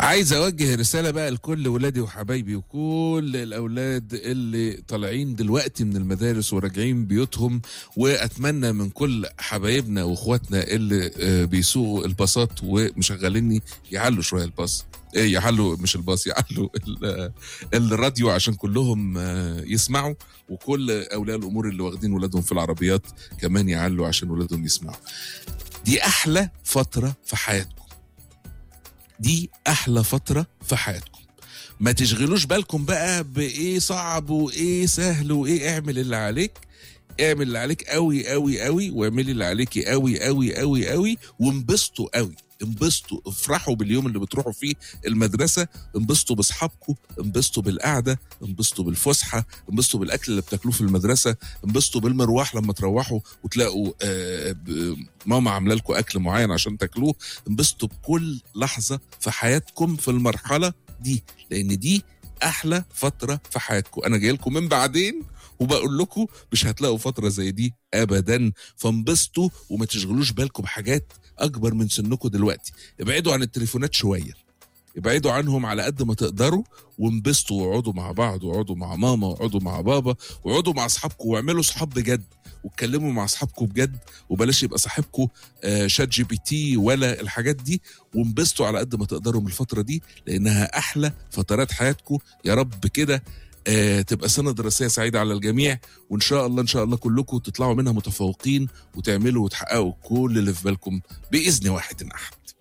عايز اوجه رساله بقى لكل ولادي وحبايبي وكل الاولاد اللي طالعين دلوقتي من المدارس وراجعين بيوتهم واتمنى من كل حبايبنا واخواتنا اللي آه، بيسوقوا الباصات ومشغليني يعلوا شويه الباص إيه يعلوا مش الباص يعلوا ال- الراديو عشان كلهم آه، يسمعوا وكل اولياء الامور اللي واخدين ولادهم في العربيات كمان يعلوا عشان ولادهم يسمعوا دي احلى فتره في حياتكم دي احلى فتره في حياتكم ما تشغلوش بالكم بقى بايه صعب وايه سهل وايه اعمل اللي عليك اعمل اللي عليك قوي قوي قوي واعملي اللي عليكي قوي قوي قوي قوي وانبسطوا قوي انبسطوا افرحوا باليوم اللي بتروحوا فيه المدرسه انبسطوا باصحابكم انبسطوا بالقعده انبسطوا بالفسحه انبسطوا بالاكل اللي بتاكلوه في المدرسه انبسطوا بالمروح لما تروحوا وتلاقوا آه، ب- ماما عامله لكم اكل معين عشان تاكلوه انبسطوا بكل لحظه في حياتكم في المرحله دي لان دي احلى فتره في حياتكم انا جاي لكم من بعدين وبقول لكم مش هتلاقوا فتره زي دي ابدا فانبسطوا وما تشغلوش بالكم بحاجات اكبر من سنكم دلوقتي ابعدوا عن التليفونات شويه ابعدوا عنهم على قد ما تقدروا وانبسطوا واقعدوا مع بعض واقعدوا مع ماما واقعدوا مع بابا واقعدوا مع اصحابكم واعملوا صحاب بجد واتكلموا مع اصحابكم بجد وبلاش يبقى صاحبكم آه، شات جي بي تي ولا الحاجات دي وانبسطوا على قد ما تقدروا من الفتره دي لانها احلى فترات حياتكم يا رب كده آه، تبقى سنه دراسيه سعيده على الجميع وان شاء الله ان شاء الله كلكم تطلعوا منها متفوقين وتعملوا وتحققوا كل اللي في بالكم باذن واحد احد